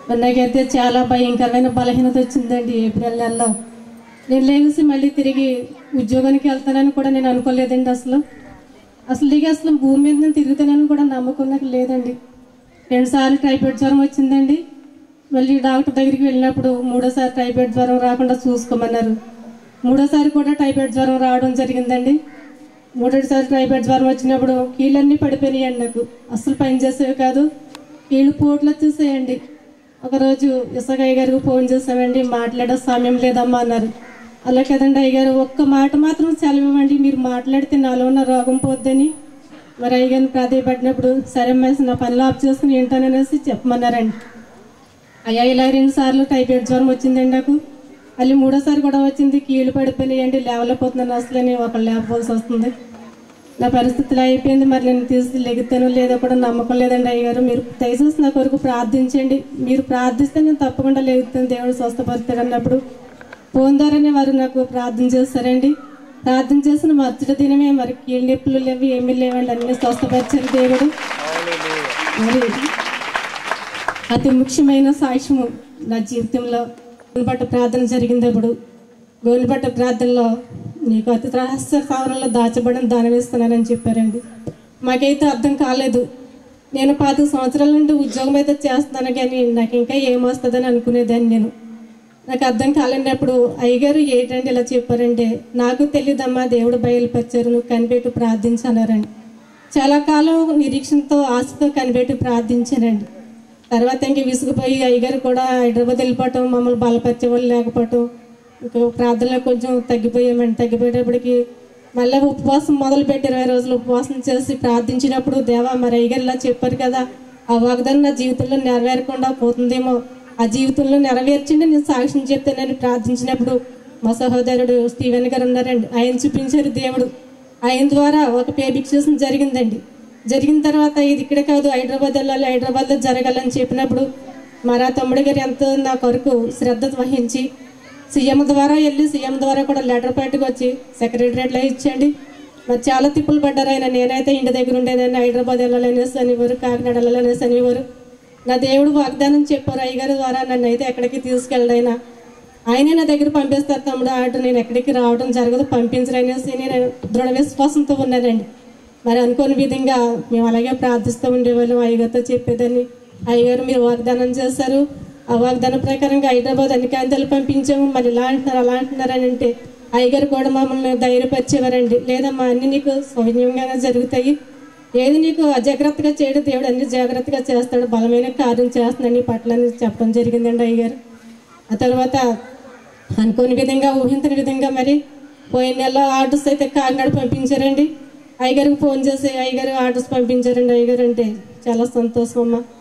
మరి నాకైతే చాలా భయంకరమైన బలహీనత వచ్చిందండి ఏప్రిల్ నెలలో నేను లేచి మళ్ళీ తిరిగి ఉద్యోగానికి వెళ్తానని కూడా నేను అనుకోలేదండి అసలు అసలు ఇక అసలు భూమి మీద నేను తిరుగుతానని కూడా నమ్మకం నాకు లేదండి రెండుసార్లు టైఫాయిడ్ జ్వరం వచ్చిందండి మళ్ళీ డాక్టర్ దగ్గరికి వెళ్ళినప్పుడు మూడోసారి టైఫాయిడ్ జ్వరం రాకుండా చూసుకోమన్నారు మూడోసారి కూడా టైఫాయిడ్ జ్వరం రావడం జరిగిందండి మూడోసారి టైఫాయిడ్ జ్వరం వచ్చినప్పుడు కీళ్ళన్నీ పడిపోయినాయండి నాకు అసలు పని చేసేవి కాదు కీళ్ళు పోట్లు వచ్చేసేయండి ఒకరోజు ఇసుక అయ్యగారికి ఫోన్ చేసామండి మాట్లాడే సమయం లేదమ్మా అన్నారు అలా కదండి అయ్యగారు ఒక్క మాట మాత్రం సెలవివ్వండి మీరు మాట్లాడితే నాలో ఉన్న రోగం పోద్దని మరి అయ్యగారిని ప్రాధాయపడినప్పుడు సరే అమ్మేసి నా పనులు ఆఫ్ చేసుకుని ఏంటనేసి చెప్పమన్నారండి అయ్యా ఇలా రెండు సార్లు టైఫాయిడ్ జ్వరం వచ్చిందండి నాకు మళ్ళీ మూడోసారి కూడా వచ్చింది కీళ్ళు పడిపోయినాయండి లేవలేకపోతున్నాను అసలు ఒకళ్ళు లేకపోవాల్సి వస్తుంది నా పరిస్థితులు అయిపోయింది మరి నేను తీసి లెగుతానో లేదో కూడా నమ్మకం లేదండి అయ్యగారు మీరు దయచేసి నా కొరకు ప్రార్థించండి మీరు ప్రార్థిస్తే నేను తప్పకుండా లెగుతాను దేవుడు స్వస్థపరుతాడు అన్నప్పుడు ఫోన్ ద్వారానే వారు నాకు ప్రార్థన చేస్తారండి ప్రార్థన చేసిన మరుసటి దినమే మరి కీళ్ళ నొప్పులు లేవు ఏమీ లేవండి అన్ని స్వస్థపరిచారు దేవుడు మరి అతి ముఖ్యమైన సాక్ష్యము నా జీవితంలో గోనుపట్ట ప్రార్థన జరిగినప్పుడు గోనుపట్ట ప్రార్థనలో నీకు అతి రహస్య స్థావరంలో దాచబడిన దానం వేస్తున్నానని చెప్పారండి మాకైతే అర్థం కాలేదు నేను పాతి సంవత్సరాల నుండి ఉద్యోగం అయితే చేస్తున్నాను కానీ నాకు ఇంకా ఏమొస్తుందని అనుకునేదాన్ని నేను నాకు అర్థం కాలేనప్పుడు అయ్యగారు ఏంటండి ఇలా చెప్పారంటే నాకు తెలియదమ్మా దేవుడు బయలుపరిచారు నువ్వు కనిపెట్టి ప్రార్థించన్నారండి చాలా కాలం నిరీక్షణతో ఆశతో కనిపెట్టి ప్రార్థించానండి తర్వాత ఇంక విసుగుపోయి అయ్యగారు కూడా హైదరాబాద్ వెళ్ళిపోవటం మమ్మల్ని బలపరిచే వాళ్ళు లేకపోవటం ఇంకా ప్రార్థనలో కొంచెం తగ్గిపోయామండి తగ్గిపోయేటప్పటికి మళ్ళీ ఉపవాసం మొదలుపెట్టి ఇరవై రోజులు ఉపవాసం చేసి ప్రార్థించినప్పుడు దేవా మరి అయ్యగారు ఇలా చెప్పారు కదా ఆ వాగ్దానం నా జీవితంలో నెరవేరకుండా పోతుందేమో ఆ జీవితంలో నెరవేర్చండి నేను సాక్ష్యం చెప్తానని ప్రార్థించినప్పుడు మా సహోదరుడు స్టీవెన్ గారు ఉన్నారండి ఆయన చూపించారు దేవుడు ఆయన ద్వారా ఒక పేబిక్షేషన్ జరిగిందండి జరిగిన తర్వాత ఇది ఇక్కడ కాదు హైదరాబాద్ వెళ్ళాలి హైదరాబాద్లో జరగాలని చెప్పినప్పుడు మరి ఆ తమ్ముడు గారు ఎంతో నా కొరకు శ్రద్ధ వహించి సీఎం ద్వారా వెళ్ళి సీఎం ద్వారా కూడా లెటర్ పెట్టుకు వచ్చి సెక్రటరియట్లో ఇచ్చండి మరి చాలా తిప్పులు పడ్డారు ఆయన నేనైతే ఇంటి దగ్గర ఉండేదాన్ని హైదరాబాద్ వెళ్ళాలనేసి అనేవారు కాకినాడ వెళ్ళాలనేసి అనేవారు నా దేవుడు వాగ్దానం చెప్పారు అయ్యగారి ద్వారా నన్ను అయితే ఎక్కడికి తీసుకెళ్ళడైనా ఆయనే నా దగ్గర పంపిస్తారు తమ్ముడు ఆట నేను ఎక్కడికి రావడం జరగదు పంపించరు అనేసి నేను దృఢ విశ్వాసంతో ఉన్నానండి మరి అనుకోని విధంగా మేము అలాగే ప్రార్థిస్తూ ఉండేవాళ్ళం అయ్యగారితో చెప్పేదాన్ని అయ్యగారు మీరు వాగ్దానం చేశారు ఆ వాగ్దానం ప్రకారంగా హైదరాబాద్ అన్ని కాంతాలు పంపించాము మరి ఇలా అంటున్నారు అలా అంటున్నారు అని అంటే అయ్యగారు కూడా మమ్మల్ని ధైర్యపరిచేవారండి లేదమ్మా అన్ని నీకు సౌజన్యంగానే జరుగుతాయి ఏది నీకు అజాగ్రత్తగా చేయడం దేవుడు అన్ని జాగ్రత్తగా చేస్తాడు బలమైన కార్యం చేస్తున్నాడు నీ పట్ల అని చెప్పడం జరిగిందండి అయ్యగారు ఆ తర్వాత అనుకోని విధంగా ఊహించని విధంగా మరి పోయిన నెల ఆర్డర్స్ అయితే కాకినాడ పంపించారండి అయ్యగారికి ఫోన్ చేసి అయ్యగారు ఆర్డర్స్ పంపించారండి అయ్యగారు అంటే చాలా సంతోషం అమ్మ